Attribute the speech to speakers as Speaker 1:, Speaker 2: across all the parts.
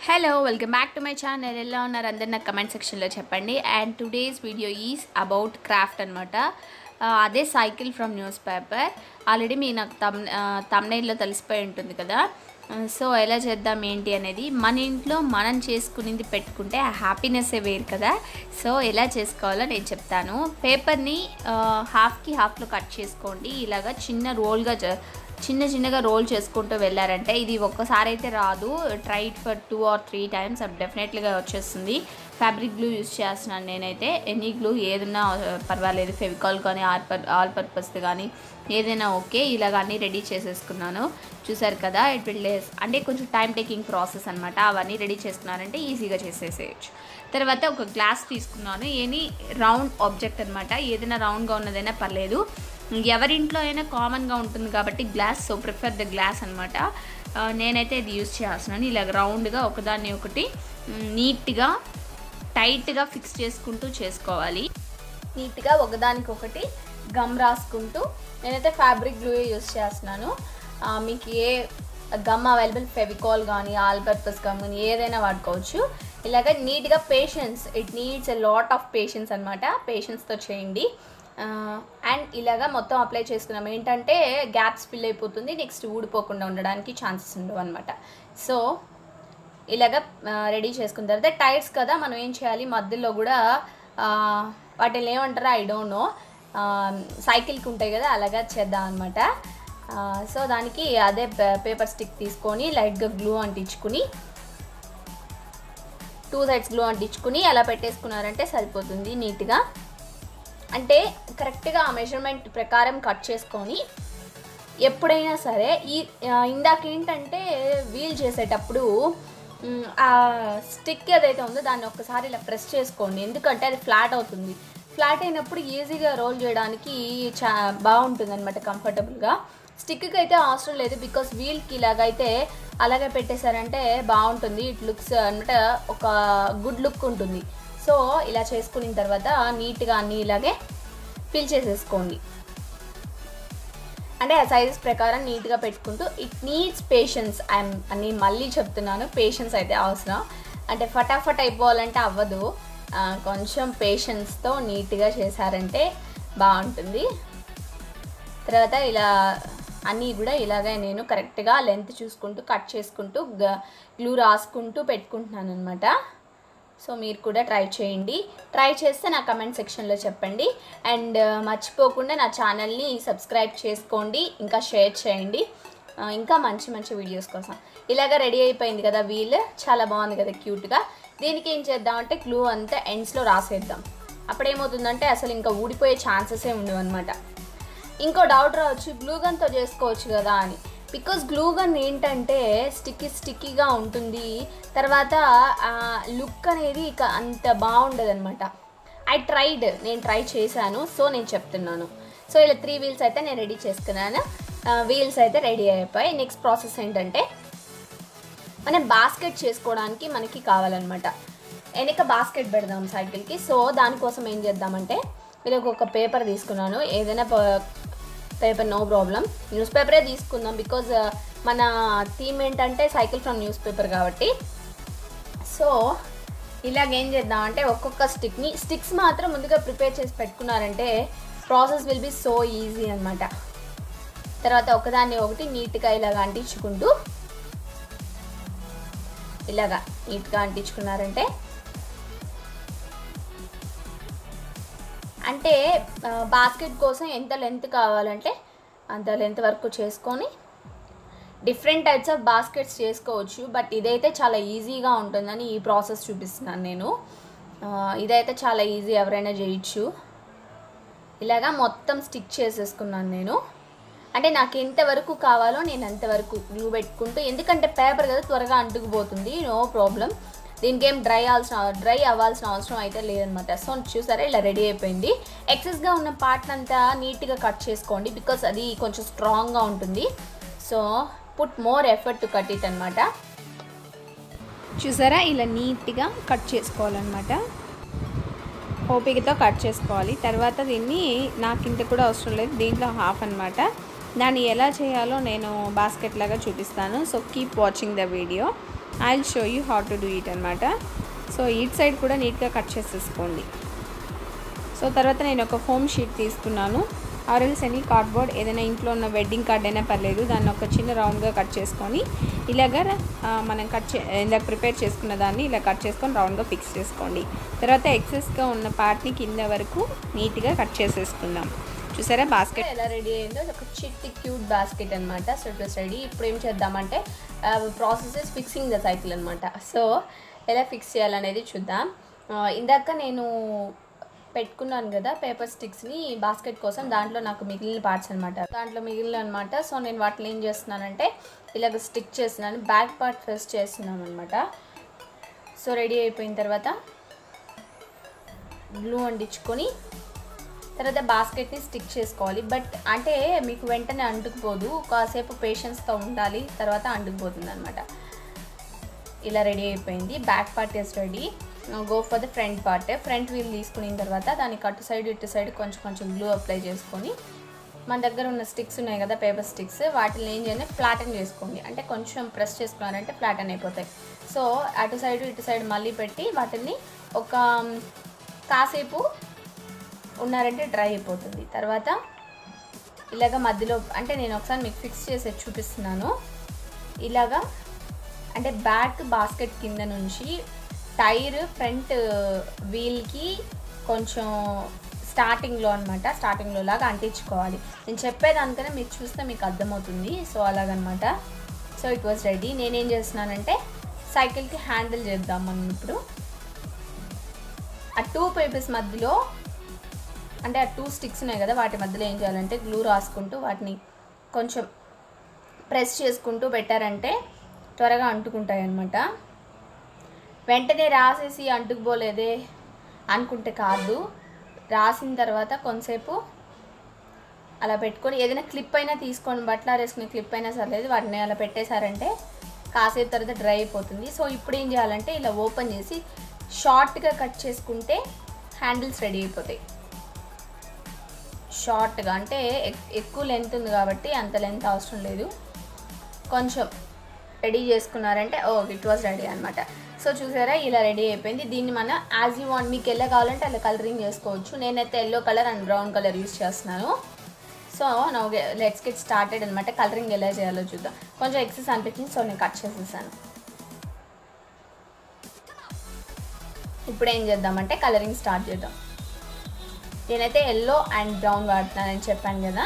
Speaker 1: hello welcome back to my channel ఎలా ఉన్నారు అందరు నాకు కమెంట్ సెక్షన్లో చెప్పండి and today's video is about craft అనమాట అదే cycle from newspaper already మీ నాకు తమ్ తమ్నైల్లో తెలిసిపోయి ఉంటుంది కదా సో ఎలా చేద్దాం ఏంటి అనేది మన ఇంట్లో మనం చేసుకునేది పెట్టుకుంటే ఆ హ్యాపీనెస్సే వేరు కదా సో ఎలా చేసుకోవాలో నేను చెప్తాను పేపర్ని హాఫ్కి హాఫ్లో కట్ చేసుకోండి ఇలాగా చిన్న రోల్గా చిన్న చిన్నగా రోల్ చేసుకుంటూ వెళ్ళారంటే ఇది ఒక్కసారి అయితే రాదు try it for two or three times అది డెఫినెట్లీగా వచ్చేస్తుంది ఫ్యాబ్రిక్ గ్లూ యూస్ చేస్తున్నాను నేనైతే ఎనీ గ్లూ ఏదైనా పర్వాలేదు ఫెవికాల్ కానీ ఆల్ పర్ ఆల్ పర్పస్ కానీ ఏదైనా ఓకే ఇలాగ అన్నీ రెడీ చేసేసుకున్నాను చూసారు కదా ఇట్ విల్ అంటే కొంచెం టైం టేకింగ్ ప్రాసెస్ అనమాట అవన్నీ రెడీ చేసుకున్నారంటే ఈజీగా చేసేసేయచ్చు తర్వాత ఒక గ్లాస్ తీసుకున్నాను ఎనీ రౌండ్ ఆబ్జెక్ట్ అనమాట ఏదైనా రౌండ్గా ఉన్నదైనా పర్లేదు ఎవరింట్లో అయినా కామన్గా ఉంటుంది కాబట్టి glass so prefer the glass అనమాట నేనైతే ఇది యూస్ చేస్తున్నాను ఇలా రౌండ్గా ఒకదాన్ని ఒకటి నీట్గా టైట్గా ఫిక్స్ చేసుకుంటూ చేసుకోవాలి నీట్గా ఒకదానికొకటి గమ్ రాసుకుంటూ నేనైతే ఫ్యాబ్రిక్ గ్లూ యూస్ చేస్తున్నాను మీకు ఏ గమ్ అవైలబుల్ ఫెవికాల్ కానీ ఆల్ పర్పస్ గమ్ కానీ ఏదైనా వాడుకోవచ్చు ఇలాగ నీట్గా patience it needs a lot of patience అనమాట పేషెన్స్తో చేయండి అండ్ ఇలాగా మొత్తం అప్లై చేసుకున్నాం ఏంటంటే గ్యాప్స్ ఫిల్ అయిపోతుంది నెక్స్ట్ ఊడిపోకుండా ఉండడానికి ఛాన్సెస్ ఉండవు అనమాట సో ఇలాగ రెడీ చేసుకున్న తర్వాత టైర్స్ కదా మనం ఏం చేయాలి మధ్యలో కూడా వాటిని ఏమంటారో ఐ డోంట్ నో సైకిల్కి ఉంటాయి కదా అలాగా చేద్దాం అనమాట సో దానికి అదే పేపర్ స్టిక్ తీసుకొని లైట్గా గ్లూ అంటించుకుని టూ సైడ్స్ గ్లూ అంటించుకుని అలా పెట్టేసుకున్నారంటే సరిపోతుంది నీట్గా అంటే కరెక్ట్గా ఆ మెజర్మెంట్ ప్రకారం కట్ చేసుకొని ఎప్పుడైనా సరే ఈ ఇందాక ఏంటంటే వీల్ చేసేటప్పుడు ఆ స్టిక్ ఏదైతే ఉందో దాన్ని ఒక్కసారి ఇలా ప్రెస్ చేసుకోండి ఎందుకంటే అది ఫ్లాట్ అవుతుంది ఫ్లాట్ అయినప్పుడు ఈజీగా రోల్ చేయడానికి చా బాగుంటుంది అనమాట కంఫర్టబుల్గా స్టిక్కి అయితే అవసరం లేదు బికాస్ వీల్కి ఇలాగైతే అలాగే పెట్టేశారంటే బాగుంటుంది ఇట్ లుక్స్ అనమాట ఒక గుడ్ లుక్ ఉంటుంది సో ఇలా చేసుకున్న తర్వాత నీట్గా అన్నీ ఇలాగే ఫిల్ చేసేసుకోండి అంటే ఆ సైజెస్ ప్రకారం నీట్గా పెట్టుకుంటూ ఇట్ నీడ్స్ పేషెన్స్ ఐఎమ్ అని మళ్ళీ చెప్తున్నాను పేషెన్స్ అయితే అవసరం అంటే ఫటాఫట్ అయిపోవాలంటే అవ్వదు కొంచెం పేషెన్స్తో నీట్గా చేశారంటే బాగుంటుంది తర్వాత ఇలా అన్నీ కూడా ఇలాగే నేను కరెక్ట్గా లెంత్ చూసుకుంటూ కట్ చేసుకుంటూ గ్లూ రాసుకుంటూ పెట్టుకుంటున్నాను అనమాట సో మీరు కూడా ట్రై చేయండి ట్రై చేస్తే నా కమెంట్ సెక్షన్లో చెప్పండి అండ్ మర్చిపోకుండా నా ఛానల్ని సబ్స్క్రైబ్ చేసుకోండి ఇంకా షేర్ చేయండి ఇంకా మంచి మంచి వీడియోస్ కోసం ఇలాగ రెడీ అయిపోయింది కదా వీల్ చాలా బాగుంది కదా క్యూట్గా దీనికి ఏం చేద్దామంటే గ్లూ అంతా ఎండ్స్లో రాసేద్దాం అప్పుడేమవుతుందంటే అసలు ఇంకా ఊడిపోయే ఛాన్సెసే ఉండవు అనమాట ఇంకో డౌట్ రావచ్చు గ్లూగన్తో చేసుకోవచ్చు కదా అని బికాస్ గ్లూగన్ ఏంటంటే స్టిక్కీ స్టిక్కీగా ఉంటుంది తర్వాత లుక్ అనేది ఇక అంత బాగుండదు అనమాట ఐ ట్రైడ్ నేను ట్రై చేశాను సో నేను చెప్తున్నాను సో ఇలా త్రీ వీల్స్ అయితే నేను రెడీ చేసుకున్నాను వీల్స్ అయితే రెడీ అయిపోయాయి నెక్స్ట్ ప్రాసెస్ ఏంటంటే మనం బాస్కెట్ చేసుకోవడానికి మనకి కావాలన్నమాట వెనక బాస్కెట్ పెడదాం సైకిల్కి సో దానికోసం ఏం చేద్దామంటే ఇది ఒక పేపర్ తీసుకున్నాను ఏదైనా పేపర్ నో ప్రాబ్లం న్యూస్ పేపరే తీసుకుందాం బికాజ్ మన థీమ్ ఏంటంటే సైకిల్ ఫ్రమ్ న్యూస్ పేపర్ కాబట్టి సో ఇలాగేం చేద్దామంటే ఒక్కొక్క స్టిక్ని స్టిక్స్ మాత్రం ముందుగా ప్రిపేర్ చేసి పెట్టుకున్నారంటే process will be so easy అనమాట తర్వాత ఒకదాన్ని ఒకటి నీట్గా ఇలాగ అంటించుకుంటూ ఇలాగా నీట్గా అంటించుకున్నారంటే అంటే బాస్కెట్ కోసం ఎంత లెంత్ కావాలంటే అంత లెంత్ వరకు చేసుకొని డిఫరెంట్ టైప్స్ ఆఫ్ బాస్కెట్స్ చేసుకోవచ్చు బట్ ఇదైతే చాలా ఈజీగా ఉంటుందని ఈ ప్రాసెస్ చూపిస్తున్నాను నేను ఇదైతే చాలా ఈజీ ఎవరైనా చేయొచ్చు ఇలాగా మొత్తం స్టిక్ చేసేసుకున్నాను నేను అంటే నాకు ఎంతవరకు కావాలో నేను అంతవరకు గ్లూ పెట్టుకుంటూ ఎందుకంటే పేపర్ కదా త్వరగా అంటుకుపోతుంది నో ప్రాబ్లం దీనికి ఏం డ్రై అవ్వాల్సిన డ్రై అవ్వాల్సిన అవసరం అయితే లేదనమాట సో చూసారా ఇలా రెడీ అయిపోయింది ఎక్సెస్గా ఉన్న పార్ట్ అంతా నీట్గా కట్ చేసుకోండి బికాస్ అది కొంచెం స్ట్రాంగ్గా ఉంటుంది so put more effort to cut it అనమాట చూసారా ఇలా నీట్గా కట్ చేసుకోవాలన్నమాట ఓపికతో కట్ చేసుకోవాలి తర్వాత దీన్ని నాకు ఇంత కూడా అవసరం లేదు దీంట్లో హాఫ్ అనమాట దాన్ని ఎలా చేయాలో నేను బాస్కెట్ లాగా చూపిస్తాను so keep watching the video I will show you how to do it అనమాట సో ఇట్ సైడ్ కూడా నీట్గా కట్ చేసేసుకోండి సో తర్వాత నేను ఒక ఫోమ్ షీట్ తీసుకున్నాను ఆర్ఎల్స్ ఎనీ కార్డ్బోర్డ్ ఏదైనా ఇంట్లో ఉన్న వెడ్డింగ్ కార్డ్ అయినా పర్లేదు దాన్ని ఒక చిన్న రౌండ్గా కట్ చేసుకొని ఇలాగ ఆ, మనం కట్ చే ఇందాక ప్రిపేర్ చేసుకున్న దాన్ని ఇలా కట్ చేసుకొని రౌండ్గా ఫిక్స్ చేసుకోండి తర్వాత ఎక్సెస్గా ఉన్న పార్ట్ని కింద వరకు నీట్గా కట్ చేసేసుకుందాం చూసారా బాస్కెట్ ఎలా రెడీ అయిందో ఇది ఒక చిట్టి క్యూట్ బాస్కెట్ అనమాట సో ఇట్ వాస్ రెడీ ఇప్పుడు ఏం చేద్దామంటే process is fixing the cycle అనమాట సో ఎలా ఫిక్స్ చేయాలనేది చూద్దాం ఆ, ఇందాక నేను పెట్టుకున్నాను కదా పేపర్ స్టిక్స్ని బాస్కెట్ కోసం దాంట్లో నాకు మిగిలిన పార్ట్స్ అనమాట దాంట్లో మిగిలిన అనమాట సో నేను వాటిని ఏం చేస్తున్నానంటే ఇలాగ స్టిక్ చేస్తున్నాను బ్యాక్ పార్ట్ ఫస్ట్ చేస్తున్నాను అనమాట సో రెడీ అయిపోయిన తర్వాత గ్లూ అంటించుకొని తర్వాత బాస్కెట్ని స్టిక్ చేసుకోవాలి బట్ అంటే మీకు వెంటనే అంటుకుపోదు కాసేపు పేషెన్స్తో ఉండాలి తర్వాత అంటుకుపోతుంది అనమాట ఇలా రెడీ అయిపోయింది back part is ready go for the front part front wheel తీసుకున్న తర్వాత దానికి అటు సైడ్ ఇటు సైడ్ కొంచెం కొంచెం గ్లూ అప్లై చేసుకొని మన దగ్గర ఉన్న స్టిక్స్ ఉన్నాయి కదా పేపర్ స్టిక్స్ వాటిని ఏం చేయండి ఫ్లాటన్ చేసుకోండి అంటే కొంచెం ప్రెస్ చేసుకున్నారంటే ఫ్లాటన్ అయిపోతాయి సో అటు సైడ్ ఇటు సైడ్ మళ్ళీ పెట్టి వాటిని ఒక కాసేపు ఉన్నారంటే డ్రై అయిపోతుంది తర్వాత ఇలాగ మధ్యలో అంటే నేను ఒకసారి మీకు ఫిక్స్ చేసి చూపిస్తున్నాను ఇలాగా అంటే బ్యాక్ బాస్కెట్ కింద నుంచి టైర్ ఫ్రంట్ వీల్కి కొంచెం స్టార్టింగ్లో అనమాట స్టార్టింగ్లో లాగా అంటించుకోవాలి నేను చెప్పేదానికనే మీరు చూస్తే మీకు అర్థమవుతుంది సో అలాగనమాట సో ఇట్ వాజ్ రెడీ నేనేం చేస్తున్నానంటే సైకిల్కి హ్యాండిల్ చేద్దాం మనం ఇప్పుడు ఆ టూ పేపర్స్ మధ్యలో అంటే ఆ టూ స్టిక్స్ ఉన్నాయి కదా వాటి మధ్యలో ఏం చేయాలంటే గ్లూ రాసుకుంటూ వాటిని కొంచెం ప్రెస్ చేసుకుంటూ పెట్టారంటే త్వరగా అంటుకుంటాయి అన్నమాట వెంటనే రాసేసి అంటుకుపోలేదే అనుకుంటే కాదు రాసిన తర్వాత కొంతసేపు అలా పెట్టుకొని ఏదైనా క్లిప్ అయినా తీసుకొని బట్టలు వేసుకునే క్లిప్ అయినా సర్లేదు వాటిని అలా పెట్టేశారంటే కాసేపు తర్వాత డ్రై అయిపోతుంది సో ఇప్పుడు ఏం చేయాలంటే ఇలా ఓపెన్ చేసి షార్ట్గా కట్ చేసుకుంటే హ్యాండిల్స్ రెడీ అయిపోతాయి షార్ట్గా అంటే ఎక్- ఎక్కువ లెంత్ ఉంది కాబట్టి అంత లెంత్ అవసరం లేదు కొంచెం రెడీ చేసుకున్నారంటే ఓ ఇట్ వాజ్ రెడీ అనమాట సో చూసారా ఇలా రెడీ అయిపోయింది దీన్ని మనం యాజ్ యూ వాంట్ మీకు ఎలా కావాలంటే అలా కలరింగ్ చేసుకోవచ్చు నేనైతే yellow colour and brown colour use చేస్తున్నాను సో నా లెట్స్ గెట్ స్టార్టెడ్ అనమాట కలరింగ్ ఎలా చేయాలో చూద్దాం కొంచెం ఎక్సెస్ అనిపించింది సో నేను కట్ చేసేసాను ఇప్పుడు ఏం చేద్దామంటే కలరింగ్ స్టార్ట్ చేద్దాం నేనైతే ఎల్లో అండ్ బ్రౌన్ వాడుతున్నానని చెప్పాను కదా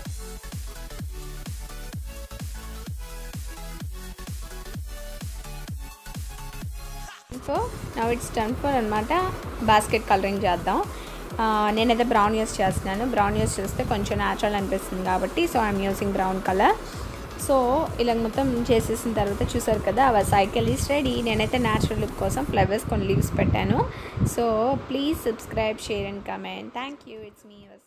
Speaker 1: so now it's turn for అనమాట బాస్కెట్ కలరింగ్ చేద్దాం ఆ, నేనైతే బ్రౌన్ యూస్ చేస్తున్నాను బ్రౌన్ యూస్ చేస్తే కొంచెం న్యాచురల్ అనిపిస్తుంది కాబట్టి so I'm using brown colour so ఇలా మొత్తం చేసేసిన తర్వాత చూసారు కదా అవర్ సైకిల్ ఈస్ రెడీ నేనైతే న్యాచురల్ లుక్ కోసం ఫ్లవర్స్ కొన్ని లీవ్స్ పెట్టాను so please subscribe share and comment thank you it's me your